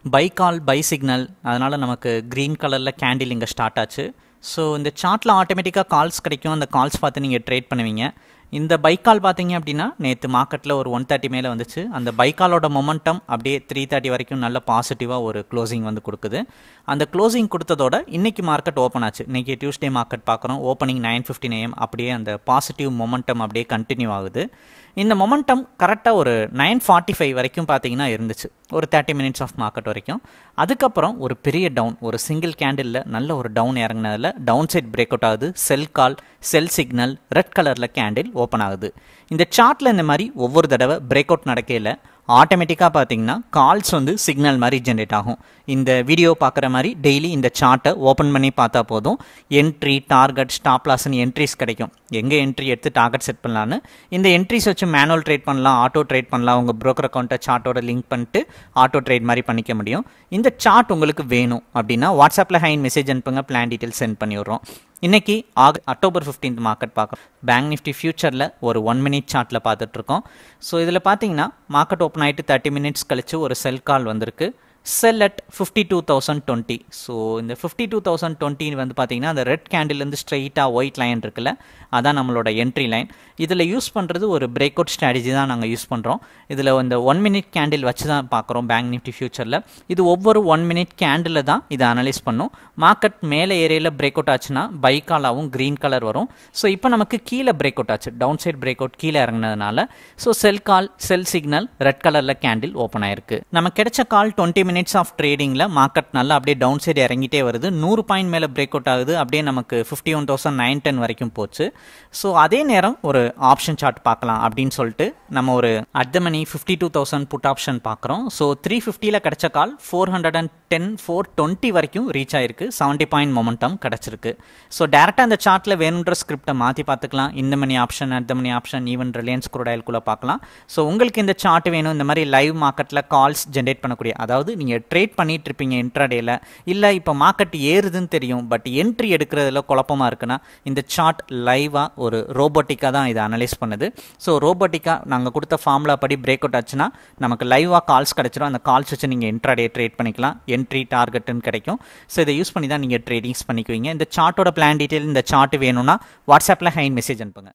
buy call by signal அதனால் நமக்கு green கலரில் கேண்டில் இங்கே ஸ்டார்ட் ஆச்சு ஸோ இந்த சார்ட்டில் ஆட்டோமேட்டிக்காக கால்ஸ் கிடைக்கும் அந்த கால்ஸ் பார்த்து நீங்கள் ட்ரேட் பண்ணுவீங்க இந்த பைக்கால் பார்த்தீங்க அப்படின்னா நேற்று மார்க்கெட்டில் ஒரு ஒன் தேர்ட்டி மேலே வந்துச்சு அந்த பைக்காலோட மொமெண்டம் அப்படியே த்ரீ தேர்ட்டி வரைக்கும் நல்ல பாசிட்டிவாக ஒரு க்ளோசிங் வந்து கொடுக்குது அந்த க்ளோசிங் கொடுத்ததோட இன்னைக்கு மார்க்கெட் ஓப்பன் ஆச்சு இன்னைக்கு டியூஸ்டே மார்க்கெட் பார்க்குறோம் ஓப்பனிங் நைன் ஃபிஃப்டின் ஏஎம் அப்படியே அந்த பாசிட்டிவ் மொமெண்டம் அப்படியே கண்டினியூ ஆகுது இந்த மொமெண்டம் கரெக்டாக ஒரு நைன் ஃபார்ட்டி ஃபைவ் வரைக்கும் பார்த்தீங்கன்னா இருந்துச்சு ஒரு தேர்ட்டி மினிட்ஸ் ஆஃப் மார்க்கெட் வரைக்கும் அதுக்கப்புறம் ஒரு பெரிய டவுன் ஒரு சிங்கிள் கேண்டிலில் நல்ல ஒரு டவுன் இறங்கினதில் டவுன் சைட் பிரேக் அவுட் ஆகுது sell call sell signal red கலரில் கேண்டில் ஓப்பன் ஆகுது இந்த சார்ட்டில் இந்த மாதிரி ஒவ்வொரு தடவை பிரேக் அவுட் நடக்கையில் ஆட்டோமேட்டிக்காக பார்த்தீங்கன்னா கால்ஸ் வந்து சிக்னல் மாதிரி ஜென்ரேட் ஆகும் இந்த வீடியோ பார்க்குற மாதிரி டெய்லி இந்த சார்ட்டை ஓப்பன் பண்ணி பார்த்தா போதும் என்ட்ரி டார்கெட் ஸ்டாப் லாஸ்னு என்ட்ரிஸ் கிடைக்கும் எங்கே என்ட்ரி எடுத்து டார்கெட் செட் பண்ணலான்னு இந்த என்ட்ரிஸ் வச்சு மேனுவல் ட்ரேட் பண்ணலாம் ஆட்டோ ட்ரேட் பண்ணலாம் உங்கள் ப்ரோக்கர் அக்கௌண்ட்டை சார்ட்டோட லிங்க் பண்ணிட்டு ஆட்டோ ட்ரேட் மாதிரி பண்ணிக்க முடியும் இந்த சார்ட் உங்களுக்கு வேணும் அப்படின்னா வாட்ஸ்அப்பில் ஹைன் மெசேஜ் அனுப்புங்க பிளான் டீட்டெயில் சென்ட் பண்ணி விட்றோம் இன்னைக்கு ஆக அக்டோபர் ஃபிஃப்டீன்த் மார்க்கெட் பார்க்குறோம் பேங்க் நிஃப்டி ஃபியூச்சரில் ஒரு ஒன் மினிட் சார்ட்டில் பார்த்துட்ருக்கோம் ஸோ இதில் பார்த்தீங்கன்னா மார்க்கெட் ஓப்பன் ஆகிட்டு தேர்ட்டி மினிட்ஸ் கழிச்சு ஒரு செல் கால் வந்திருக்கு sell at fifty two thousand twenty so இந்த ஃபிஃப்டி டூ தௌசண்ட் டுவெண்ட்டி வந்து பார்த்தீங்கன்னா அந்த ரெட் கேண்டில்லேருந்து ஸ்ட்ரெயிட்டாக ஒயிட் லைன் இருக்குல்ல அதான் நம்மளோட என்ட்ரி லைன் இதில் யூஸ் பண்ணுறது ஒரு பிரேக் அவுட் ஸ்ட்ராட்டஜி தான் நாங்கள் யூஸ் பண்ணுறோம் இதில் இந்த ஒன் மினிட் கேண்டில் வச்சு தான் பார்க்குறோம் பேங்க் நிஃப்டி ஃபியூச்சரில் இது ஒவ்வொரு ஒன் மினிட் கேண்டில் தான் இதை அனலைஸ் பண்ணும் மார்க்கெட் மேலே ஏரியாவில் பிரேக் அவுட் ஆச்சுன்னா பை காலாகவும் க்ரீன் கலர் வரும் ஸோ இப்போ நமக்கு கீழே பிரேக் அவுட் ஆச்சு டவுன் சைட் பிரேக் அவுட் கீழே இறங்கினதுனால so sell call sell signal red கலரில் கேண்டில் ஓப்பன் ஆயிருக்கு நம்ம கிடைச்ச கால் டுவெண்ட்டி மினிட்ஸ் ஆஃப் ட்ரேடிங்கில் மார்க்கெட் நல்லா அப்படியே டவுன் சைடு இறங்கிட்டே வருது நூறு பாயிண்ட் மேலே பிரேக் அவுட் ஆகுது அப்படியே நமக்கு fifty one thousand nine ten வரைக்கும் போச்சு ஸோ அதே நேரம் ஒரு ஆப்ஷன் சார்ட் பார்க்கலாம் அப்படின்னு சொல்லிட்டு நம்ம ஒரு at the money fifty two thousand put option பார்க்குறோம் ஸோ த்ரீ ஃபிஃப்டியில் கிடைச்ச call four hundred and ten four twenty வரைக்கும் ரீச் ஆயிருக்கு செவன்ட்டி பாயிண்ட் மொமெண்டம் கிடச்சிருக்கு ஸோ டேரெக்டாக அந்த சார்ட்டில் வேணுன்ற ஸ்கிரிப்டை மாற்றி பார்த்துக்கலாம் இந்த money option at the money option even Reliance குரோடாயில்குள்ளே பார்க்கலாம் ஸோ உங்களுக்கு இந்த சார்ட் வேணும் இந்த மாதிரி லைவ் மார்க்கெட்டில் கால்ஸ் ஜென்ரேட் பண்ணக்கூடிய அதாவது நீங்கள் ட்ரேட் பண்ணிட்டு இருப்பீங்க இன்ட்ராடேல இல்லை இப்போ மார்க்கெட் ஏறுதுன்னு தெரியும் பட் என்ட்ரி எடுக்கிறதுல குழப்பமாக இருக்குன்னா இந்த சார்ட் லைவாக ஒரு ரோபோட்டிக்காக தான் இதை அனலைஸ் பண்ணுது ஸோ ரோபோட்டிக்காக நாங்கள் கொடுத்த ஃபார்முலா படி பிரேக் அவுட் ஆச்சுன்னா நமக்கு லைவாக கால்ஸ் கிடச்சிரும் அந்த கால்ஸ் வச்சு நீங்கள் இன்ட்ராடே ட்ரேட் பண்ணிக்கலாம் என்ட்ரி டார்கெட்டுன்னு கிடைக்கும் ஸோ இதை யூஸ் பண்ணி தான் நீங்கள் ட்ரேடிங்ஸ் பண்ணிக்குவீங்க இந்த சார்ட்டோட பிளான் டீட்டெயில் இந்த சார்ட் வேணும்னா வாட்ஸ்அப்பில் ஹைன் மெசேஜ் அனுப்புங்க